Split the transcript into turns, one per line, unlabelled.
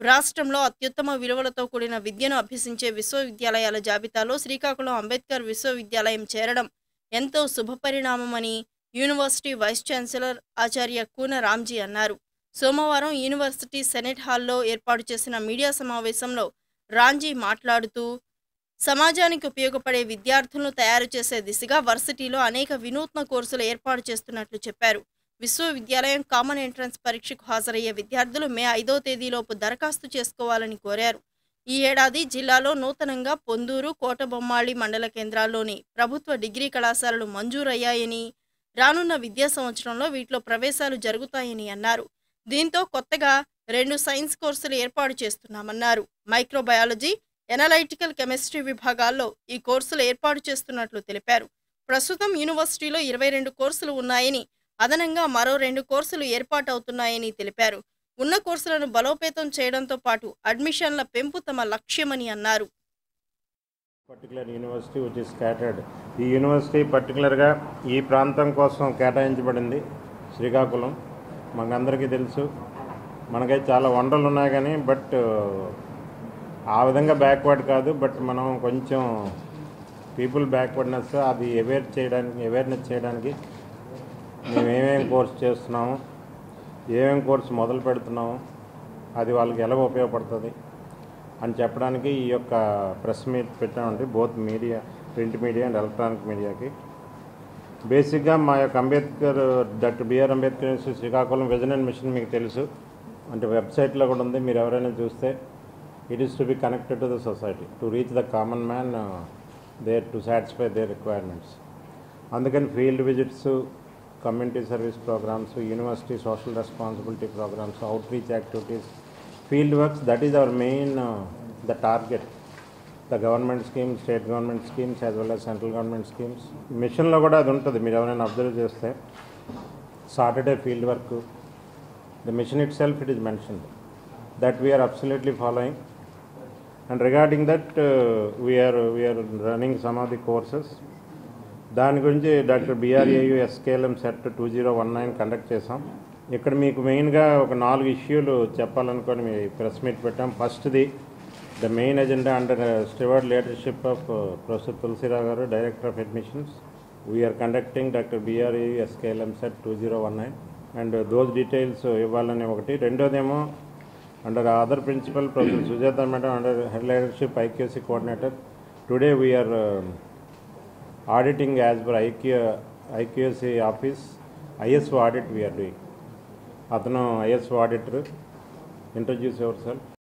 రాష్ట్రంలో అత్యుత్తమ విలువలతో కూడిన విద్యను అభ్యసించే విశ్వవిద్యాలయాల జాబితాలో శ్రీకాకుళం అంబేద్కర్ విశ్వవిద్యాలయం చేరడం ఎంతో శుభపరిణామమని యూనివర్సిటీ వైస్ ఛాన్సలర్ ఆచార్య కూన రామ్జీ అన్నారు సోమవారం యూనివర్సిటీ సెనెట్ హాల్లో ఏర్పాటు చేసిన మీడియా సమావేశంలో రాంజీ మాట్లాడుతూ సమాజానికి ఉపయోగపడే విద్యార్థులను తయారు చేసే దిశగా వర్సిటీలో అనేక వినూత్న కోర్సులు ఏర్పాటు చేస్తున్నట్లు చెప్పారు విశ్వవిద్యాలయం కామన్ ఎంట్రన్స్ పరీక్షకు హాజరయ్యే విద్యార్థులు మే ఐదో తేదీలోపు దరఖాస్తు చేసుకోవాలని కోరారు ఈ ఏడాది జిల్లాలో నూతనంగా పొందూరు కోటబొమ్మాళి మండల కేంద్రాల్లోని ప్రభుత్వ డిగ్రీ కళాశాలలు మంజూరయ్యాయని రానున్న విద్యా సంవత్సరంలో వీటిలో ప్రవేశాలు జరుగుతాయని అన్నారు దీంతో కొత్తగా రెండు సైన్స్ కోర్సులు ఏర్పాటు చేస్తున్నామన్నారు మైక్రోబయాలజీ ఎనలైటికల్ కెమిస్ట్రీ విభాగాల్లో ఈ కోర్సులు ఏర్పాటు చేస్తున్నట్లు తెలిపారు ప్రస్తుతం యూనివర్సిటీలో ఇరవై రెండు కోర్సులు ఉన్నాయని అదనంగా మరో రెండు కోర్సులు ఏర్పాటవుతున్నాయని తెలిపారు ఉన్న కోర్సులను బలోపేతం చేయడంతో పాటు అడ్మిషన్ల పెంపు తమ లక్ష్యమని అన్నారు
particular university which is scattered ఈ యూనివర్సిటీ పర్టికులర్గా ఈ ప్రాంతం కోసం కేటాయించబడింది శ్రీకాకుళం మనకందరికీ తెలుసు మనకైతే చాలా వనరులు ఉన్నాయి కానీ బట్ ఆ విధంగా బ్యాక్వర్డ్ కాదు బట్ మనం కొంచెం పీపుల్ బ్యాక్వర్డ్నెస్ అది అవేర్ చేయడానికి అవేర్నెస్ చేయడానికి మేము ఏమేమి కోర్స్ చేస్తున్నాము ఏమేమి కోర్స్ మొదలు పెడుతున్నాము అది వాళ్ళకి ఎలా ఉపయోగపడుతుంది అని చెప్పడానికి ఈ యొక్క ప్రెస్ మీట్ పెట్టామండి both media print media and electronic మీడియాకి బేసిక్గా మా యొక్క Ambedkar doctor B R Ambedkar university Srikakulam vision and mission మీకు తెలుసు అంటే వెబ్సైట్లో కూడా ఉంది మీరు ఎవరైనా చూస్తే it is to be connected to the society to reach the common man there to satisfy their requirements అందుకని field visits community service programmes university social responsibility programmes outreach activities field works that is our main the target the government schemes state government schemes as well as central government schemes మిషన్లో కూడా అది ఉంటుంది మీరు ఎవరైనా observe చేస్తే Saturday field work the mission itself it is mentioned that we are absolutely following and regarding that we are we are running some of the courses దాని గురించి doctor BRAU SKLM SET two zero one nine conduct చేసాం ఇక్కడ మీకు మెయిన్గా ఒక నాలుగు ఇష్యూలు చెప్పాలనుకొని మీ press meet పెట్టాం ఫస్ట్ది the main agenda under steward leadership of professor Tulasirao garu director of admissions we are conducting doctor BRAU SKLM SET two zero one nine and those details ఇవ్వాలని ఒకటి రెండోదేమో under other principal professor Sujatha madam under head leadership IQAC coordinator today we are auditing as per IQ, IQSC office, ISO audit we are doing. అతను ISO auditor introduce your self